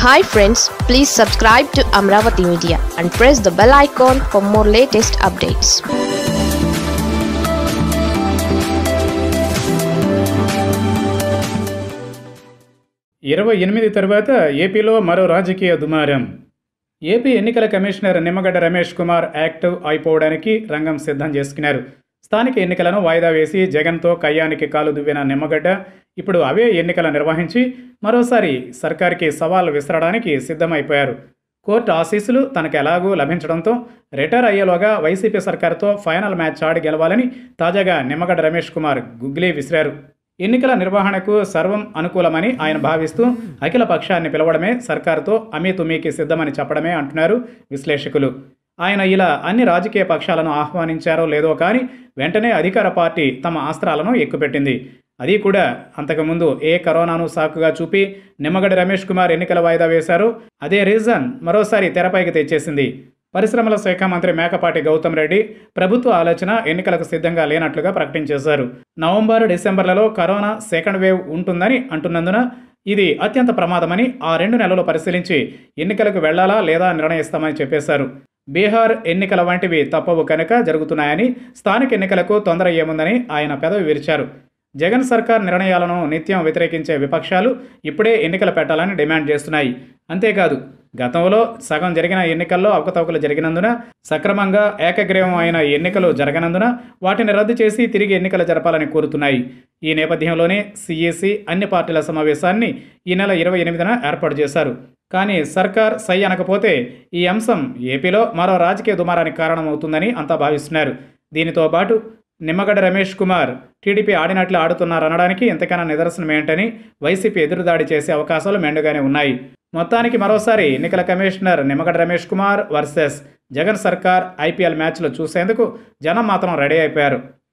hi friends please subscribe to Amaravati media and press the bell icon for more latest updates ఇరవై ఎనిమిది తరువాత ఏపీలో మరో రాజకీయ దుమారం ఏపీ ఎన్నికల కమిషనర్ నిమ్మగడ్డ రమేష్ కుమార్ యాక్టివ్ అయిపోవడానికి రంగం సిద్ధం చేసుకున్నారు స్థానిక ఎన్నికలను వాయిదా వేసి జగన్తో కయ్యానికి కాలు దువ్విన నిమ్మగడ్డ ఇప్పుడు అవే ఎన్నికలు నిర్వహించి మరోసారి సర్కార్కి సవాల్ విసరడానికి సిద్ధమైపోయారు కోర్టు ఆశీస్సులు తనకు ఎలాగూ లభించడంతో రిటైర్ అయ్యేలోగా వైసీపీ సర్కారుతో ఫైనల్ మ్యాచ్ ఆడి గెలవాలని తాజాగా నిమ్మగడ్డ రమేష్ కుమార్ గుగ్లీ విసిరారు ఎన్నికల నిర్వహణకు సర్వం అనుకూలమని ఆయన భావిస్తూ అఖిల పక్షాన్ని పిలవడమే సర్కారుతో అమీతుమీకి సిద్ధమని చెప్పడమే అంటున్నారు విశ్లేషకులు ఆయన ఇలా అన్ని రాజకీయ పక్షాలను ఆహ్వానించారో లేదో కానీ వెంటనే అధికార పార్టీ తమ అస్త్రాలను ఎక్కుపెట్టింది అది కూడా అంతకుముందు ఏ కరోనాను సాకుగా చూపి నిమ్మగడ్డ రమేష్ కుమార్ ఎన్నికల వాయిదా వేశారో అదే రీజన్ మరోసారి తెరపైకి తెచ్చేసింది పరిశ్రమల శాఖ మంత్రి మేకపాటి గౌతమ్ రెడ్డి ప్రభుత్వ ఆలోచన ఎన్నికలకు సిద్ధంగా లేనట్లుగా ప్రకటించేశారు నవంబర్ డిసెంబర్లలో కరోనా సెకండ్ వేవ్ ఉంటుందని అంటున్నందున ఇది అత్యంత ప్రమాదమని ఆ రెండు నెలలు పరిశీలించి ఎన్నికలకు వెళ్లాలా లేదా నిర్ణయిస్తామని చెప్పేశారు బీహార్ ఎన్నికల వంటివి తప్పవు కనుక జరుగుతున్నాయని స్థానిక ఎన్నికలకు తొందర ఏముందని ఆయన పెదవి విరిచారు జగన్ సర్కార్ నిర్ణయాలను నిత్యం వ్యతిరేకించే విపక్షాలు ఇప్పుడే ఎన్నికలు పెట్టాలని డిమాండ్ చేస్తున్నాయి అంతేకాదు గతంలో సగం జరిగిన ఎన్నికల్లో అవకతవకలు జరిగినందున సక్రమంగా ఏకగ్రీవం అయిన ఎన్నికలు జరగనందున వాటిని రద్దు చేసి తిరిగి ఎన్నికలు జరపాలని కోరుతున్నాయి ఈ నేపథ్యంలోనే సిఈసి అన్ని పార్టీల సమావేశాన్ని ఈ నెల ఇరవై ఎనిమిదిన ఏర్పాటు చేశారు కానీ సర్కార్ సై అనకపోతే ఈ అంశం ఏపీలో మరో రాజకీయ దుమారానికి కారణమవుతుందని అంతా భావిస్తున్నారు దీనితో పాటు నిమ్మగడ్డ రమేష్ కుమార్ టీడీపీ ఆడినట్లు ఆడుతున్నారనడానికి ఎంతకైనా నిదర్శనం ఏంటని వైసీపీ ఎదురుదాడి చేసే అవకాశాలు మెండుగానే ఉన్నాయి మొత్తానికి మరోసారి ఎన్నికల కమిషనర్ నిమ్మగడ్డ రమేష్ కుమార్ వర్సెస్ జగన్ సర్కార్ ఐపీఎల్ మ్యాచ్లు చూసేందుకు జనం మాత్రం రెడీ అయిపోయారు